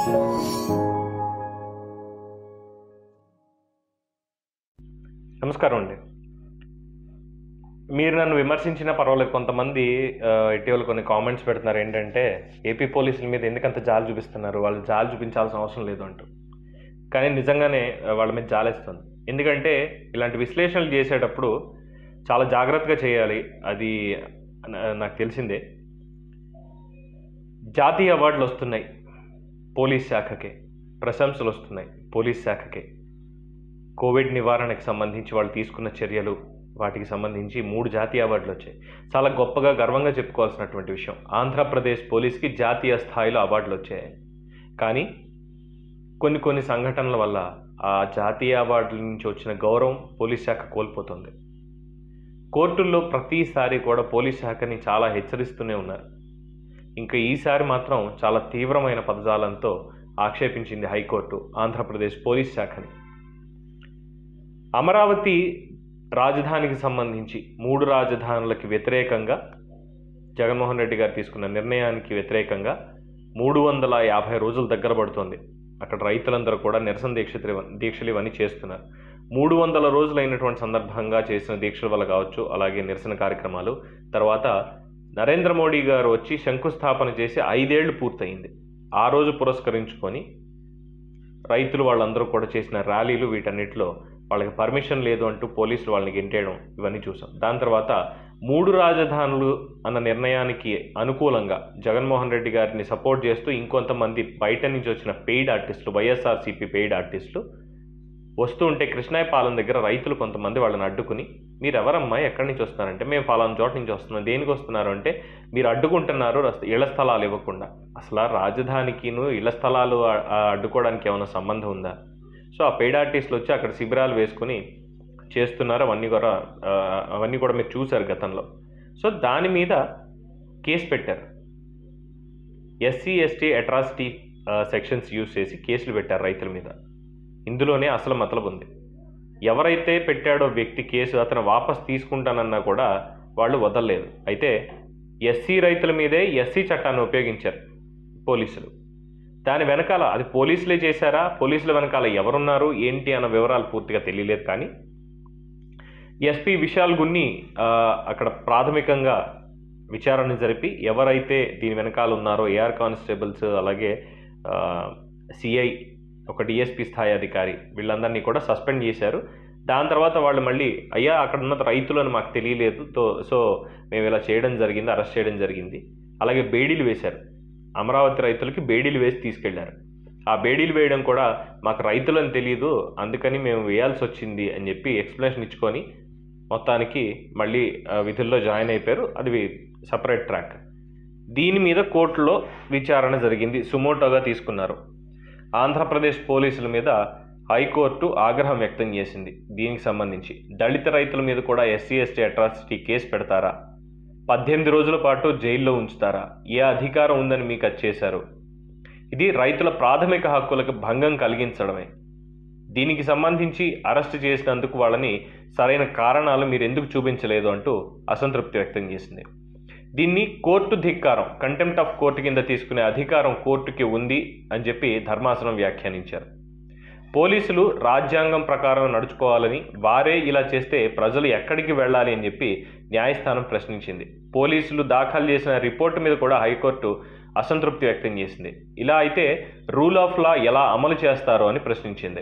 నమస్కారం అండి మీరు నన్ను విమర్శించినా పర్వాలేదు కొంతమంది ఆ, ఇటీవల కొన్ని కామెంట్స్ పెడుతున్నారు ఏంటంటే ఏపీ పోలీసుల మీద ఎందుకంత జాలి చూపిస్తున్నారు వాళ్ళు జాలి చూపించాల్సిన అవసరం లేదు అంటూ కానీ నిజంగానే ఆ, వాళ్ళ మీద జాలేస్తుంది ఎందుకంటే ఇలాంటి విశ్లేషణలు చేసేటప్పుడు చాలా జాగ్రత్తగా చేయాలి అది నా- నాకు తెలిసిందే జాతీయ అవార్డులు వస్తున్నాయి పోలీస్ శాఖకే ప్రశంసలు వస్తున్నాయి పోలీస్ శాఖకే కోవిడ్ నివారణకు సంబంధించి వాళ్ళు తీసుకున్న చర్యలు వాటికి సంబంధించి మూడు జాతీయ అవార్డులు వచ్చాయి చాలా గొప్పగా గర్వంగా చెప్పుకోవాల్సినటువంటి విషయం ఆంధ్రప్రదేశ్ పోలీస్కి జాతీయ స్థాయిలో అవార్డులు వచ్చాయి కానీ కొన్ని కొన్ని సంఘటనల వల్ల ఆ జాతీయ అవార్డుల నుంచి వచ్చిన గౌరవం పోలీస్ శాఖ కోల్పోతుంది కోర్టుల్లో ప్రతిసారి కూడా పోలీస్ శాఖని చాలా హెచ్చరిస్తూనే ఉన్నారు ఇంకా ఈసారి మాత్రం చాలా తీవ్రమైన పదజాలంతో ఆక్షేపించింది హైకోర్టు ఆంధ్రప్రదేశ్ పోలీస్ శాఖని అమరావతి రాజధానికి సంబంధించి మూడు రాజధానులకి వ్యతిరేకంగా జగన్మోహన్ రెడ్డి గారు తీసుకున్న నిర్ణయానికి వ్యతిరేకంగా మూడు వందల యాభై రోజులు దగ్గర పడుతోంది అక్కడ రైతులందరూ కూడా నిరసన దీక్షలు దీక్షలు ఇవన్నీ చేస్తున్నారు మూడు వందల రోజులైనటువంటి సందర్భంగా చేసిన దీక్షల వల్ల కావచ్చు అలాగే నిరసన కార్యక్రమాలు తర్వాత నరేంద్ర మోడీ గారు వచ్చి శంకుస్థాపన చేసి ఐదేళ్లు పూర్తయింది ఆ రోజు పురస్కరించుకొని రైతులు వాళ్ళందరూ కూడా చేసిన ర్యాలీలు వీటన్నిటిలో వాళ్ళకి పర్మిషన్ లేదు అంటూ పోలీసులు వాళ్ళని గెంటేయడం ఇవన్నీ చూసాం దాని తర్వాత మూడు రాజధానులు అన్న నిర్ణయానికి అనుకూలంగా జగన్మోహన్ రెడ్డి గారిని సపోర్ట్ చేస్తూ ఇంకొంతమంది బయట నుంచి వచ్చిన పెయిడ్ ఆర్టిస్టులు వైఎస్ఆర్సీపీ పెయిడ్ ఆర్టిస్టులు వస్తూ ఉంటే కృష్ణాయపాలెం దగ్గర రైతులు కొంతమంది వాళ్ళని అడ్డుకుని మీరు ఎవరమ్మా ఎక్కడి నుంచి వస్తున్నారంటే మేము ఫలానా చోట నుంచి వస్తున్నాం దేనికి వస్తున్నారు అంటే మీరు అడ్డుకుంటున్నారు రస్త- ఇళ్ల స్థలాలు ఇవ్వకుండా అసలు ఆ రాజధానికిను ఇళ్ల స్థలాలు ఆ- ఆ అడ్డుకోవడానికి ఏమైనా సంబంధం ఉందా సో ఆ పెయిడ్ ఆర్టిస్టులు వచ్చి అక్కడ శిబిరాలు వేసుకుని చేస్తున్నారు అవన్నీ కూడా ఆ, అవన్నీ కూడా మీరు చూశారు గతంలో సో దాని మీద కేసు పెట్టారు SC ST atrocity sections use చేసి కేసులు పెట్టారు రైతుల మీద ఇందులోనే అసలు మతలబు ఉంది ఎవరైతే పెట్టాడో వ్యక్తి కేసు అతను వాపస్ తీసుకుంటానన్నా కూడా వాళ్ళు వదలలేదు అయితే ఎస్సీ రైతుల మీదే ఎస్సీ చట్టాన్ని ఉపయోగించారు పోలీసులు దాని వెనకాల అది పోలీసులే చేశారా పోలీసుల వెనకాల ఎవరున్నారు ఏంటి అన్న వివరాలు పూర్తిగా తెలియలేదు కానీ ఎస్పీ విశాల్ గున్ని ఆ, అక్కడ ప్రాథమికంగా విచారణ జరిపి ఎవరైతే దీని వెనకాల ఉన్నారో ఏఆర్ కానిస్టేబుల్స్ అలాగే సిఐ ఒక డిఎస్పీ స్థాయి అధికారి వీళ్ళందరినీ కూడా సస్పెండ్ చేశారు దాని తర్వాత వాళ్ళు మళ్ళీ అయ్యా అక్కడ ఉన్న రైతులను మాకు తెలియలేదు తో సో మేము ఇలా చేయడం జరిగింది అరెస్ట్ చేయడం జరిగింది అలాగే బేడీలు వేశారు అమరావతి రైతులకి బేడీలు వేసి తీసుకెళ్లారు ఆ బేడీలు వేయడం కూడా మాకు రైతులని తెలియదు అందుకని మేము వేయాల్సి వచ్చింది అని చెప్పి ఎక్స్ప్లెనేషన్ ఇచ్చుకొని మొత్తానికి మళ్ళీ ఆ, విధుల్లో జాయిన్ అయిపోయారు అది సపరేట్ ట్రాక్ దీని మీద కోర్టులో విచారణ జరిగింది సుమోటోగా తీసుకున్నారు ఆంధ్రప్రదేశ్ పోలీసుల మీద హైకోర్టు ఆగ్రహం వ్యక్తం చేసింది దీనికి సంబంధించి దళిత రైతుల మీద కూడా ఎస్సీ ఎస్టీ అట్రాసిటీ కేసు పెడతారా పద్దెనిమిది రోజుల పాటు జైల్లో ఉంచుతారా ఏ అధికారం ఉందని మీకు అది చేశారు ఇది రైతుల ప్రాథమిక హక్కులకు భంగం కలిగించడమే దీనికి సంబంధించి అరెస్ట్ చేసినందుకు వాళ్ళని సరైన కారణాలు మీరు ఎందుకు చూపించలేదు అంటూ అసంతృప్తి వ్యక్తం చేసింది దీన్ని కోర్టు ధిక్కారం కంటెంప్ట్ ఆఫ్ కోర్టు కింద తీసుకునే అధికారం కోర్టుకి ఉంది అని చెప్పి ధర్మాసనం వ్యాఖ్యానించారు పోలీసులు రాజ్యాంగం ప్రకారం నడుచుకోవాలని వారే ఇలా చేస్తే ప్రజలు ఎక్కడికి వెళ్ళాలి అని చెప్పి న్యాయస్థానం ప్రశ్నించింది పోలీసులు దాఖలు చేసిన రిపోర్టు మీద కూడా హైకోర్టు అసంతృప్తి వ్యక్తం చేసింది ఇలా అయితే రూల్ ఆఫ్ లా ఎలా అమలు చేస్తారో అని ప్రశ్నించింది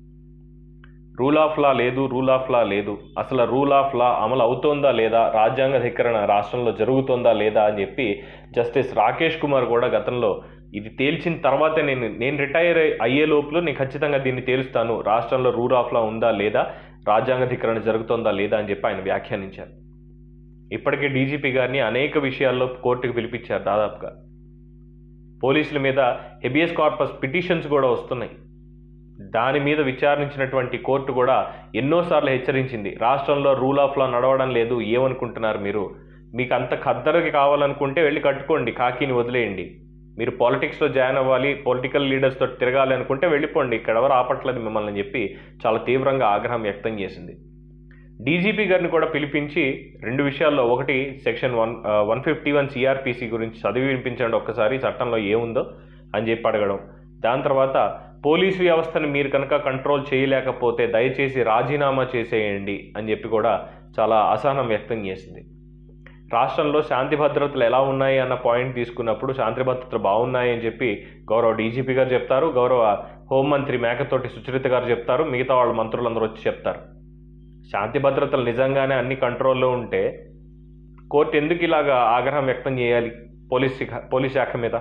రూల్ ఆఫ్ లా లేదు రూల్ ఆఫ్ లా లేదు అసలు రూల్ ఆఫ్ లా అమలు అవుతోందా లేదా రాజ్యాంగ ధిక్కరణ రాష్ట్రంలో జరుగుతోందా లేదా అని చెప్పి జస్టిస్ రాకేష్ కుమార్ కూడా గతంలో ఇది తేల్చిన తర్వాతే నేను నేను రిటైర్ అయ్యే లోపల నేను ఖచ్చితంగా దీన్ని తేలుస్తాను రాష్ట్రంలో రూల్ ఆఫ్ లా ఉందా లేదా రాజ్యాంగ ధిక్కరణ జరుగుతోందా లేదా అని చెప్పి ఆయన వ్యాఖ్యానించారు ఇప్పటికే డీజీపీ గారిని అనేక విషయాల్లో కోర్టుకు పిలిపించారు దాదాపుగా పోలీసుల మీద హెబియస్ కార్పస్ పిటిషన్స్ కూడా వస్తున్నాయి దాని మీద విచారించినటువంటి కోర్టు కూడా ఎన్నోసార్లు హెచ్చరించింది రాష్ట్రంలో రూల్ ఆఫ్ లా నడవడం లేదు ఏమనుకుంటున్నారు మీరు మీకు అంత ఖద్దరుకి కావాలనుకుంటే వెళ్ళి కట్టుకోండి కాకిని వదిలేయండి మీరు పాలిటిక్స్లో జాయిన్ అవ్వాలి పొలిటికల్ లీడర్స్తో తిరగాలి అనుకుంటే వెళ్ళిపోండి ఇక్కడ ఎవరు ఆపట్లేదు మిమ్మల్ని అని చెప్పి చాలా తీవ్రంగా ఆగ్రహం వ్యక్తం చేసింది డీజీపీ గారిని కూడా పిలిపించి రెండు విషయాల్లో ఒకటి section one one fifty one CrPC గురించి చదివి వినిపించండి ఒక్కసారి చట్టంలో ఏముందో అని చెప్పి అడగడం దాని తర్వాత పోలీసు వ్యవస్థను మీరు కనుక కంట్రోల్ చేయలేకపోతే దయచేసి రాజీనామా చేసేయండి అని చెప్పి కూడా చాలా అసహనం వ్యక్తం చేసింది రాష్ట్రంలో శాంతి భద్రతలు ఎలా ఉన్నాయి అన్న పాయింట్ తీసుకున్నప్పుడు శాంతి భద్రతలు బాగున్నాయి అని చెప్పి గౌరవ డీజీపీ గారు చెప్తారు గౌరవ హోంమంత్రి మేకతోటి సుచరిత గారు చెప్తారు మిగతా వాళ్ళ మంత్రులందరూ వచ్చి చెప్తారు శాంతి భద్రతలు నిజంగానే అన్ని కంట్రోల్లో ఉంటే కోర్టు ఎందుకు ఇలాగా ఆగ్రహం వ్యక్తం చేయాలి పోలీస్ శాఖ పోలీస్ శాఖ మీద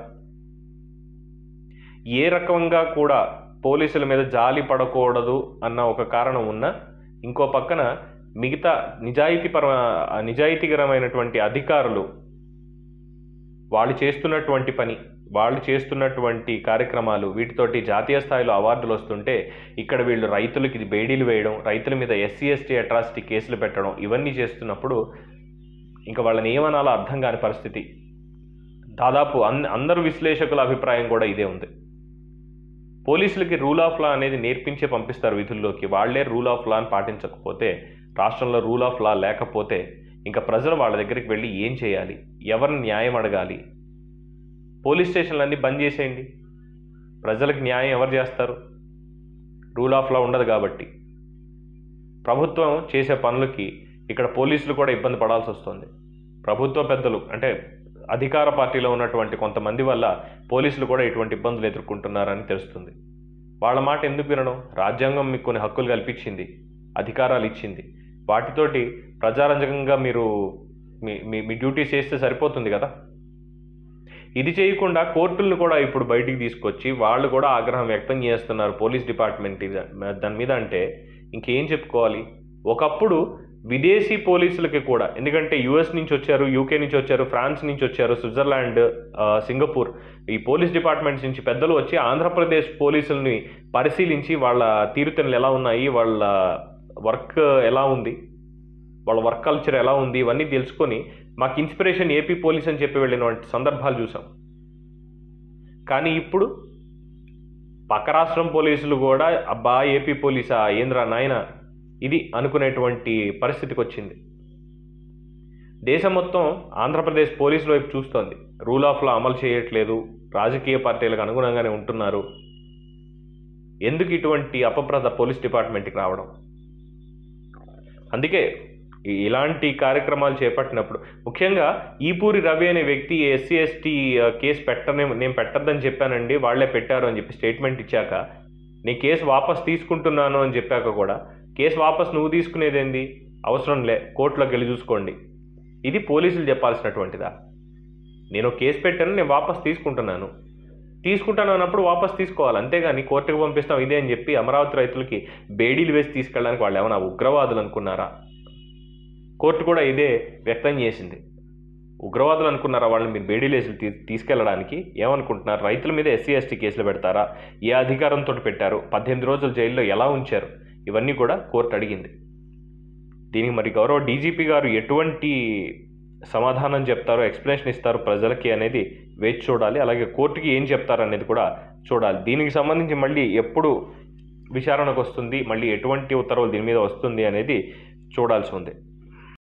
ఏ రకంగా కూడా పోలీసుల మీద జాలి పడకూడదు అన్న ఒక కారణం ఉన్నా ఇంకో పక్కన మిగతా నిజాయితీపర నిజాయితీకరమైనటువంటి అధికారులు వాళ్ళు చేస్తున్నటువంటి పని వాళ్ళు చేస్తున్నటువంటి కార్యక్రమాలు వీటితోటి జాతీయ స్థాయిలో అవార్డులు వస్తుంటే ఇక్కడ వీళ్ళు రైతులకి బేడీలు వేయడం రైతుల మీద ఎస్సీ ఎస్టీ అట్రాసిటీ కేసులు పెట్టడం ఇవన్నీ చేస్తున్నప్పుడు ఇంకా వాళ్ళని ఏమనాలో అర్థం కాని పరిస్థితి దాదాపు అన్ అందరు విశ్లేషకుల అభిప్రాయం కూడా ఇదే ఉంది పోలీసులకి రూల్ ఆఫ్ లా అనేది నేర్పించే పంపిస్తారు విధుల్లోకి వాళ్లే రూల్ ఆఫ్ లాని పాటించకపోతే రాష్ట్రంలో రూల్ ఆఫ్ లా లేకపోతే ఇంకా ప్రజలు వాళ్ళ దగ్గరికి వెళ్ళి ఏం చేయాలి ఎవరిని న్యాయం అడగాలి పోలీస్ స్టేషన్లన్నీ బంద్ చేసేయండి ప్రజలకు న్యాయం ఎవరు చేస్తారు రూల్ ఆఫ్ లా ఉండదు కాబట్టి ప్రభుత్వం చేసే పనులకి ఇక్కడ పోలీసులు కూడా ఇబ్బంది పడాల్సి వస్తుంది ప్రభుత్వ పెద్దలు అంటే అధికార పార్టీలో ఉన్నటువంటి కొంతమంది వల్ల పోలీసులు కూడా ఇటువంటి ఇబ్బందులు ఎదుర్కొంటున్నారని తెలుస్తుంది వాళ్ళ మాట ఎందుకు వినడం రాజ్యాంగం మీకు కొన్ని హక్కులు కల్పించింది అధికారాలు ఇచ్చింది వాటితోటి ప్రజారంజకంగా మీరు మీ మీ మీ డ్యూటీ చేస్తే సరిపోతుంది కదా ఇది చేయకుండా కోర్టులను కూడా ఇప్పుడు బయటికి తీసుకొచ్చి వాళ్ళు కూడా ఆగ్రహం వ్యక్తం చేస్తున్నారు పోలీస్ డిపార్ట్మెంట్ ఇది- దాని మీద అంటే ఇంకేం చెప్పుకోవాలి ఒకప్పుడు విదేశీ పోలీసులకి కూడా ఎందుకంటే యుఎస్ నుంచి వచ్చారు యూకే నుంచి వచ్చారు ఫ్రాన్స్ నుంచి వచ్చారు స్విట్జర్లాండ్ ఆ, సింగపూర్ ఈ పోలీస్ డిపార్ట్మెంట్స్ నుంచి పెద్దలు వచ్చి ఆంధ్రప్రదేశ్ పోలీసుల్ని పరిశీలించి వాళ్ళ తీరుతెన్నులు ఎలా ఉన్నాయి వాళ్ళ వర్క్ ఎలా ఉంది వాళ్ళ వర్క్ కల్చర్ ఎలా ఉంది ఇవన్నీ తెలుసుకొని మాకు ఇన్స్పిరేషన్ ఏపీ పోలీస్ అని చెప్పి వెళ్ళిన సందర్భాలు చూసాం కానీ ఇప్పుడు పక్క రాష్ట్రం పోలీసులు కూడా అబ్బా ఏపీ పోలీసా ఏంద్రా నాయన ఇది అనుకునేటువంటి పరిస్థితికి వచ్చింది దేశం మొత్తం ఆంధ్రప్రదేశ్ పోలీసుల వైపు చూస్తోంది రూల్ ఆఫ్ లా అమలు చేయట్లేదు రాజకీయ పార్టీలకు అనుగుణంగానే ఉంటున్నారు ఎందుకు ఇటువంటి అపప్రద పోలీస్ డిపార్ట్మెంట్కి రావడం అందుకే ఈ- ఇలాంటి కార్యక్రమాలు చేపట్టినప్పుడు ముఖ్యంగా ఈపూరి రవి అనే వ్యక్తి ఎస్సీ ఎస్టీ కేసు పెట్టనే నేను పెట్టద్దని చెప్పానండి వాళ్ళే పెట్టారు అని చెప్పి స్టేట్మెంట్ ఇచ్చాక నేను కేసు వాపస్ తీసుకుంటున్నాను అని చెప్పాక కూడా కేసు వాపస్ నువ్వు తీసుకునేదేంది అవసరం లే కోర్టులోకి వెళ్ళి చూసుకోండి ఇది పోలీసులు చెప్పాల్సినటువంటిదా నేను ఒక కేసు పెట్టాను నేను వాపస్ తీసుకుంటున్నాను తీసుకుంటాను అన్నప్పుడు వాపస్ తీసుకోవాలి అంతేగాని కోర్టుకు పంపిస్తాం ఇదే అని చెప్పి అమరావతి రైతులకి బేడీలు వేసి తీసుకెళ్ళడానికి వాళ్ళు ఏమైనా ఉగ్రవాదులు అనుకున్నారా కోర్టు కూడా ఇదే వ్యక్తం చేసింది ఉగ్రవాదులు అనుకున్నారా వాళ్ళని మీరు బేడీలు వేసి తీ తీసుకెళ్ళడానికి ఏమనుకుంటున్నారు రైతుల మీద ఎస్సీ ఎస్టీ కేసులు పెడతారా ఏ అధికారంతో పెట్టారు పద్దెనిమిది రోజులు జైల్లో ఎలా ఉంచారు ఇవన్నీ కూడా కోర్టు అడిగింది దీనికి మరి గౌరవ డీజీపీ గారు ఎటువంటి సమాధానం చెప్తారో ఎక్స్ప్లెనేషన్ ఇస్తారు ప్రజలకి అనేది వేచి చూడాలి అలాగే కోర్టుకి ఏం చెప్తారు అనేది కూడా చూడాలి దీనికి సంబంధించి మళ్ళీ ఎప్పుడు విచారణకు వస్తుంది మళ్ళీ ఎటువంటి ఉత్తర్వులు దీని మీద వస్తుంది అనేది చూడాల్సి ఉంది